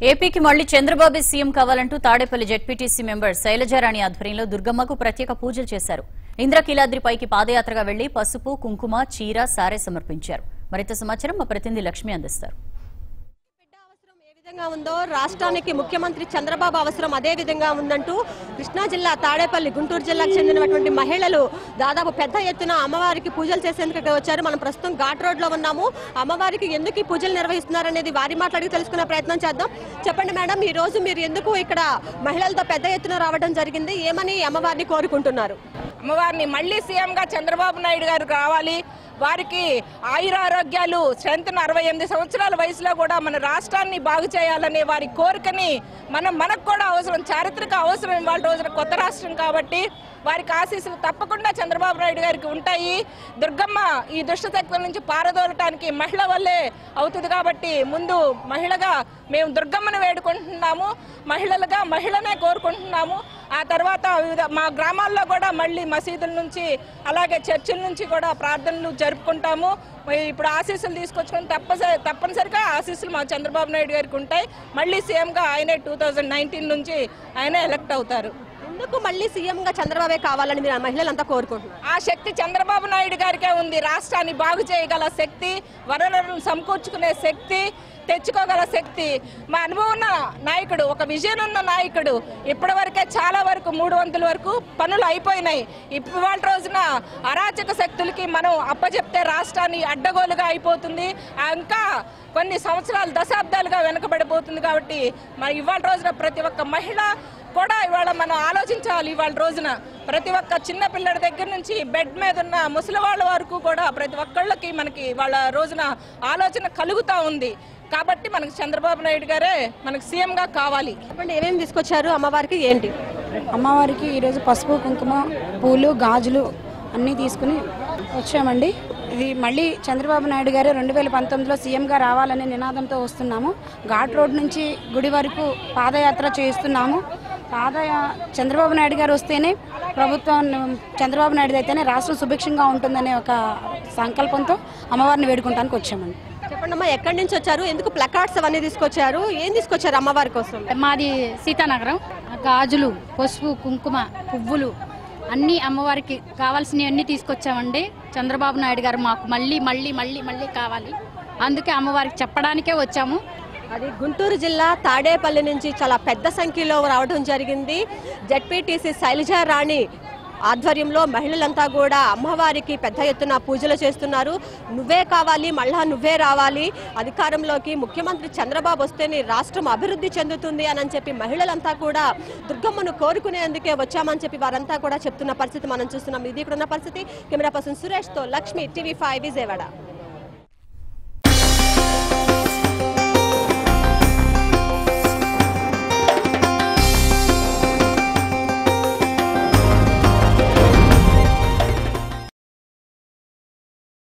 ఏపీకి మళ్లీ చంద్రబాబు సీఎం కావాలంటూ తాడేపల్లి జెడ్పీటీసీ మెంబర్ శైలజారాణి ఆధ్వర్యంలో దుర్గమ్మకు ప్రత్యేక పూజలు చేశారు ఇంద్రకీలాద్రిపైకి పాదయాత్రగా వెళ్లి పసుపు కుంకుమ చీర సారె సమర్పించారు మరింత సమాచారం మా ప్రతినిధి లక్ష్మి అందిస్తారు బిడ్డ అవసరం ఏ విధంగా ఉందో రాష్ట్రానికి ముఖ్యమంత్రి చంద్రబాబు అవసరం అదే విధంగా ఉందంటూ కృష్ణా జిల్లా తాడేపల్లి గుంటూరు జిల్లాకు చెందినటువంటి మహిళలు దాదాపు పెద్ద ఎత్తున అమ్మవారికి పూజలు చేసేందుకు ఇక్కడ వచ్చారు మనం ప్రస్తుతం ఘాట్ రోడ్ లో ఉన్నాము అమ్మవారికి ఎందుకు ఈ పూజలు నిర్వహిస్తున్నారనేది వారి మాట్లాడి తెలుసుకునే ప్రయత్నం చేద్దాం చెప్పండి మేడం ఈ రోజు మీరు ఎందుకు ఇక్కడ మహిళలతో పెద్ద ఎత్తున రావడం జరిగింది ఏమని అమ్మవారిని కోరుకుంటున్నారు అమ్మవారిని మళ్ళీ సీఎంగా చంద్రబాబు నాయుడు గారు కావాలి వారికి ఆయుర ఆరోగ్యాలు స్ట్రెంత్ అరవై ఎనిమిది సంవత్సరాల వయసులో కూడా మన రాష్ట్రాన్ని బాగు చేయాలనే వారి కోరికని మనం మనకు కూడా అవసరం చారిత్రక అవసరం ఇవాళ రోజున కొత్త రాష్ట్రం కాబట్టి వారికి ఆశీస్సులు తప్పకుండా చంద్రబాబు నాయుడు గారికి ఉంటాయి దుర్గమ్మ ఈ దుష్టశక్తుల నుంచి పారదోలటానికి మహిళ వల్లే అవుతుంది కాబట్టి ముందు మహిళగా మేము దుర్గమ్మను వేడుకుంటున్నాము మహిళలుగా మహిళనే కోరుకుంటున్నాము ఆ తర్వాత వివిధ మా గ్రామాల్లో కూడా మళ్ళీ మసీదుల నుంచి అలాగే చర్చిల నుంచి కూడా ప్రార్థనలు జరుపుకుంటాము మరి ఇప్పుడు ఆశీస్సులు తీసుకొచ్చుకొని తప్పనిసరి తప్పనిసరిగా ఆశీస్సులు మా చంద్రబాబు నాయుడు గారికి ఉంటాయి మళ్ళీ సీఎంగా ఆయనే టూ నుంచి ఆయనే ఎలక్ట్ అవుతారు ఎందుకు మళ్ళీ సీఎం గా చంద్రబాబే కావాలని మీరు ఆ మహిళలంతా కోరుకుంటున్నారు ఆ శక్తి చంద్రబాబు నాయుడు గారికే ఉంది రాష్ట్రాన్ని బాగు చేయగల శక్తి వనరులను సమకూర్చుకునే శక్తి తెచ్చుకోగల శక్తి మా అనుభవం ఉన్న నాయకుడు ఒక విజన్ ఉన్న నాయకుడు ఇప్పటి వరకే చాలా వరకు మూడు వంతుల వరకు పనులు అయిపోయినాయి ఇవాళ రోజున అరాచక శక్తులకి మనం అప్పచెప్తే రాష్ట్రాన్ని అడ్డగోలుగా అయిపోతుంది ఆ ఇంకా కొన్ని సంవత్సరాలు దశాబ్దాలుగా వెనుకబడిపోతుంది కాబట్టి మరి ఇవాళ రోజున ప్రతి ఒక్క మహిళ కూడా ఇవాళ మనం ఆలోచించాలి ఇవాళ రోజున ప్రతి ఒక్క చిన్న పిల్లడి దగ్గర నుంచి బెడ్ మీద ఉన్న ముసలి వాళ్ళ వరకు కూడా ప్రతి ఒక్కళ్ళకి మనకి వాళ్ళ రోజున ఆలోచన కలుగుతా ఉంది కాబట్టి మనకి చంద్రబాబు నాయుడు గారే మనకి సీఎంగా కావాలి చెప్పండి ఏమేమి తీసుకొచ్చారు అమ్మవారికి ఏంటి అమ్మవారికి ఈరోజు పసుపు కుంకుమ పూలు గాజులు అన్నీ తీసుకుని వచ్చామండి ఇది మళ్ళీ చంద్రబాబు నాయుడు గారు రెండు వేల పంతొమ్మిదిలో సీఎంగా రావాలనే నినాదంతో వస్తున్నాము ఘాట్ రోడ్ నుంచి గుడి వరకు పాదయాత్ర చేస్తున్నాము పాదయా చంద్రబాబు నాయుడు గారు వస్తేనే ప్రభుత్వం చంద్రబాబు నాయుడు అయితేనే రాష్ట్రం సుభిక్షంగా ఉంటుందనే ఒక సంకల్పంతో అమ్మవారిని వేడుకుంటానికి వచ్చామండి చెప్పండి అమ్మా ఎక్కడి నుంచి వచ్చారు ఎందుకు ప్లకార్డ్స్ అవన్నీ తీసుకొచ్చారు ఏం తీసుకొచ్చారు అమ్మవారి కోసం మాది సీతానగరం గాజులు పసుపు కుంకుమ పువ్వులు అన్నీ అమ్మవారికి కావాల్సినవి అన్నీ తీసుకొచ్చామండి చంద్రబాబు నాయుడు గారు మాకు మళ్ళీ మళ్ళీ మళ్ళీ మళ్ళీ కావాలి అందుకే అమ్మవారికి చెప్పడానికే వచ్చాము అది గుంటూరు జిల్లా తాడేపల్లి నుంచి చాలా పెద్ద సంఖ్యలో రావడం జరిగింది జడ్పీటీసీ శైలజా రాణి ఆధ్వర్యంలో మహిళలంతా కూడా అమ్మవారికి పెద్ద ఎత్తున పూజలు చేస్తున్నారు నువ్వే కావాలి మళ్ళా నువ్వే రావాలి అధికారంలోకి ముఖ్యమంత్రి చంద్రబాబు వస్తేనే రాష్ట్రం అభివృద్ధి చెందుతుంది అని చెప్పి మహిళలంతా కూడా దుర్గమ్మను కోరుకునేందుకే వచ్చామని చెప్పి వారంతా కూడా చెప్తున్న పరిస్థితి మనం చూస్తున్నాం ఇది ఇక్కడ ఉన్న పరిస్థితి కెమెరా పర్సన్ సురేష్తో లక్ష్మి టీవీ ఫైవ్ విజయవాడ